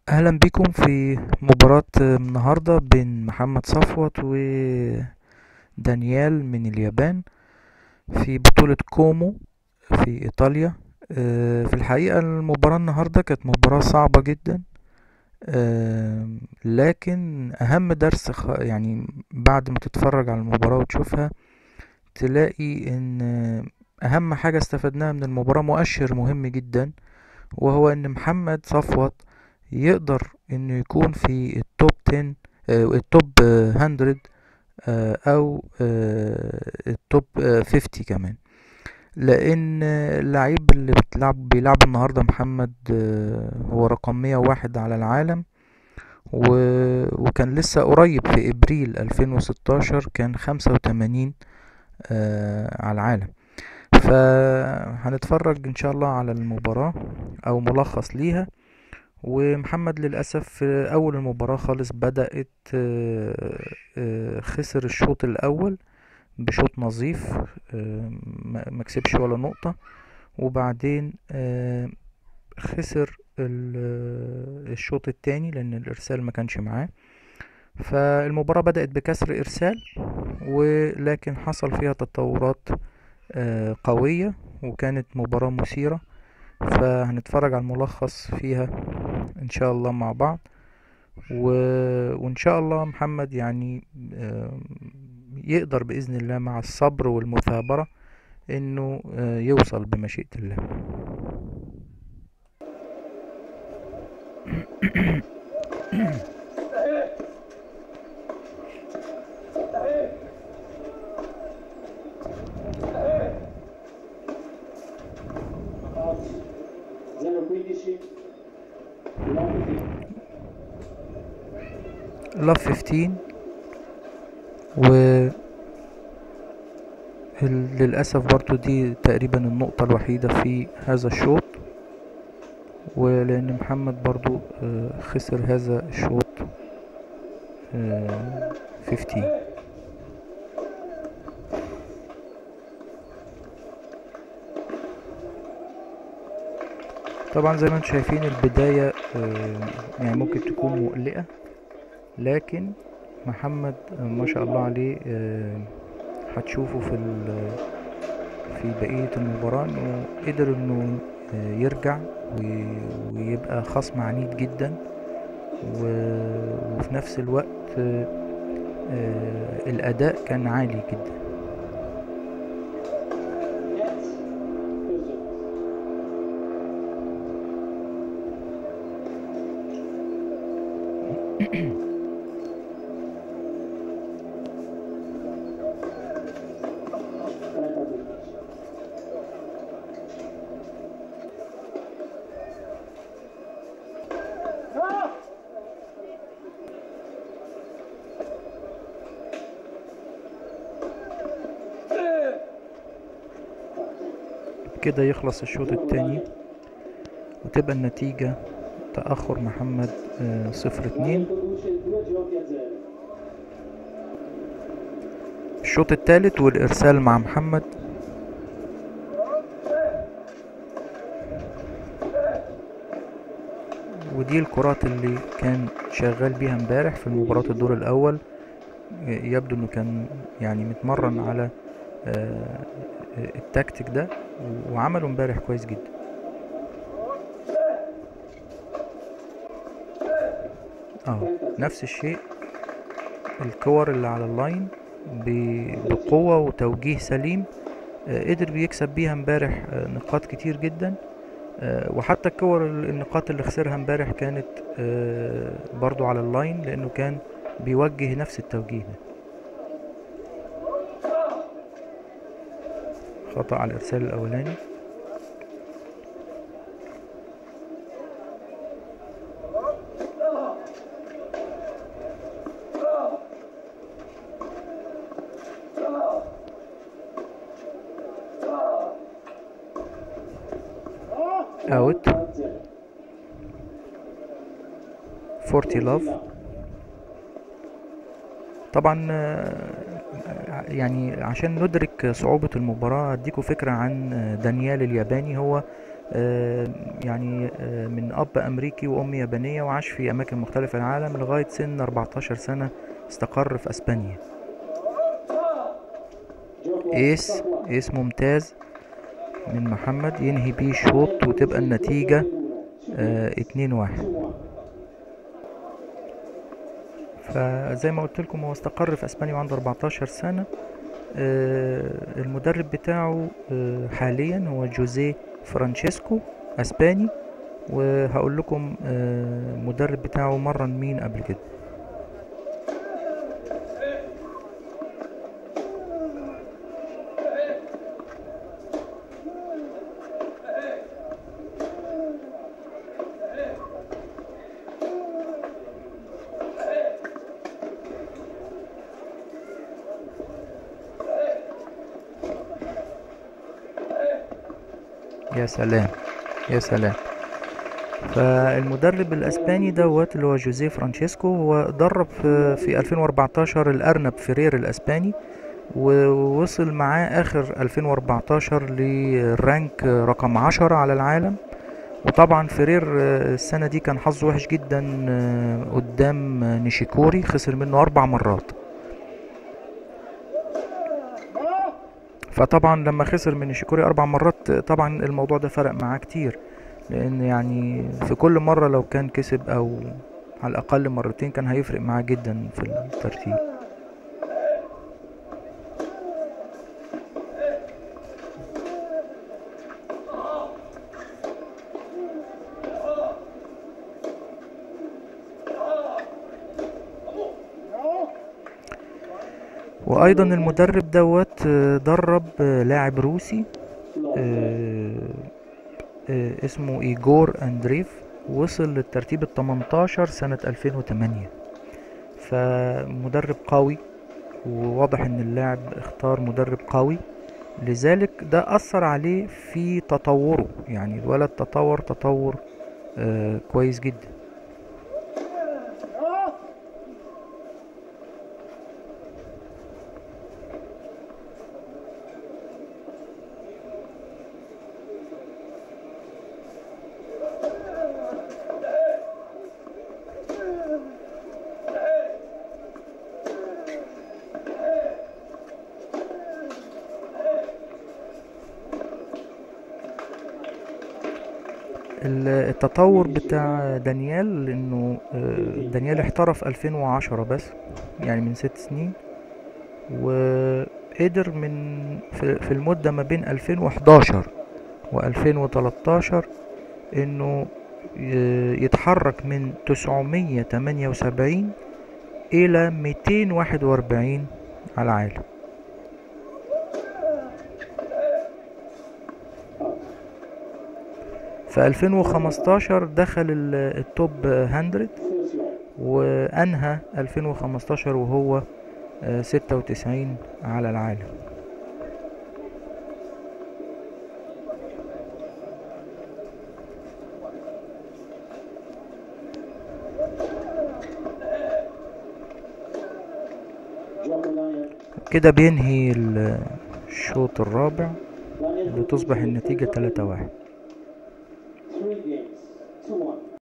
اهلا بكم في مباراة النهاردة بين محمد صفوت ودانيال من اليابان في بطولة كومو في ايطاليا آه، في الحقيقة المباراة النهاردة كانت مباراة صعبة جدا آه، لكن اهم درس خ- يعني بعد ما تتفرج على المباراة وتشوفها تلاقي ان اهم حاجة استفدناها من المباراة مؤشر مهم جدا وهو ان محمد صفوت يقدر انه يكون في التوب 10 آه، التوب آه، 100 آه، او آه، التوب آه، 50 كمان لان اللعيب اللي بتلعب بيلعب النهارده محمد آه، هو رقم 101 على العالم و... وكان لسه قريب في ابريل 2016 كان 85 آه، على العالم فهنتفرج ان شاء الله على المباراة او ملخص ليها ومحمد للأسف في أول المباراة خالص بدأت آه، آه، خسر الشوط الأول بشوط نظيف آه، ما ما كسبش ولا نقطة وبعدين آه، خسر ال- آه، الشوط التاني لأن الإرسال ما كانش معاه فالمباراة بدأت بكسر إرسال ولكن حصل فيها تطورات آه، قوية وكانت مباراة مثيرة فهنتفرج على الملخص فيها ان شاء الله مع بعض و... وان شاء الله محمد يعني آم، يقدر باذن الله مع الصبر والمثابرة انه آه، يوصل بمشيئة الله Oggi 015 km لاف 15 و ال- للأسف برضو دي تقريبا النقطة الوحيدة في هذا الشوط ولأن محمد برضو آه، خسر هذا الشوط آه، 15 طبعا زي ما انتم شايفين البداية آه، يعني ممكن تكون مقلقة لكن محمد آه، ما شاء الله عليه آه، هتشوفه في ال- في بقية المباراة انه قدر انه آه، يرجع وي- ويبقى خصم عنيد جدا و- وفي نفس الوقت آه، آه، الأداء كان عالي جدا net uzun. Bırakabilir. كده يخلص الشوط التاني وتبقى النتيجة تأخر محمد آه، صفر اتنين الشوط التالت والإرسال مع محمد ودي الكرات اللي كان شغال بيها امبارح في مباراة الدور الأول يبدو انه كان يعني متمرن على آه، التكتيك ده وعمله امبارح كويس جدا اهو نفس الشيء الكور اللي على اللاين ب- بقوة وتوجيه سليم آه، قدر بيكسب بيها امبارح آه، نقاط كتير جدا آه، وحتى الكور ال- النقاط اللي خسرها امبارح كانت آه، برضو على اللاين لانه كان بيوجه نفس التوجيه ده خطأ على الارسال الاولاني اوت 40 لاف طبعا آه، يعني عشان ندرك صعوبة المباراة اديكوا فكرة عن آه، دانيال الياباني هو آه، يعني آه، من أب أمريكي وأم يابانية وعاش في أماكن مختلفة في العالم لغاية سن 14 سنة استقر في أسبانيا جوكو ايس صفوة ايس ممتاز من محمد ينهي بيه شوط وتبقى النتيجة آه، اتنين واحد فزي ما قلت لكم هو استقر في اسبانيا وعنده 14 سنة آه، المدرب بتاعه آه، حاليا هو جوزيه فرانشيسكو اسباني وهقول لكم آه، المدرب بتاعه مرن مين قبل كده يا سلام يا سلام فالمدرب الاسباني دوت اللي هو جوزيه فرانشيسكو هو درب في, في 2014 الارنب فيرير الاسباني ووصل معاه اخر 2014 للرانك رقم 10 على العالم وطبعا فيرير آه، السنة دي كان حظه وحش جدا آه، قدام آه، نيشيكوري خسر منه اربع مرات فطبعا لما خسر من نيشيكوري اربع مرات طبعا الموضوع ده فرق معاه كتير لان يعني في كل مرة لو كان كسب او على الاقل مرتين كان هيفرق معاه جدا في الترتيب وايضا المدرب دوت آه، درب آه، لاعب روسي آه، آه، اسمه ايجور اندريف وصل للترتيب ال 18 سنة 2008 فمدرب قوي وواضح ان اللاعب اختار مدرب قوي لذلك ده اثر عليه في تطوره يعني الولد تطور تطور آه كويس جدا ال- التطور بتاع دانيال انه آه، دانيال احترف 2010 بس يعني من ست سنين وقدر من في في المدة ما بين 2011 و2013 انه ي- يتحرك من 978 الى 241 على العالم في 2015 دخل ال- التوب 100 وأنهى 2015 وهو آه، 96 على العالم جوكو دانيال كده بينهي ال- الشوط الرابع دانيال لتصبح النتيجة 3-1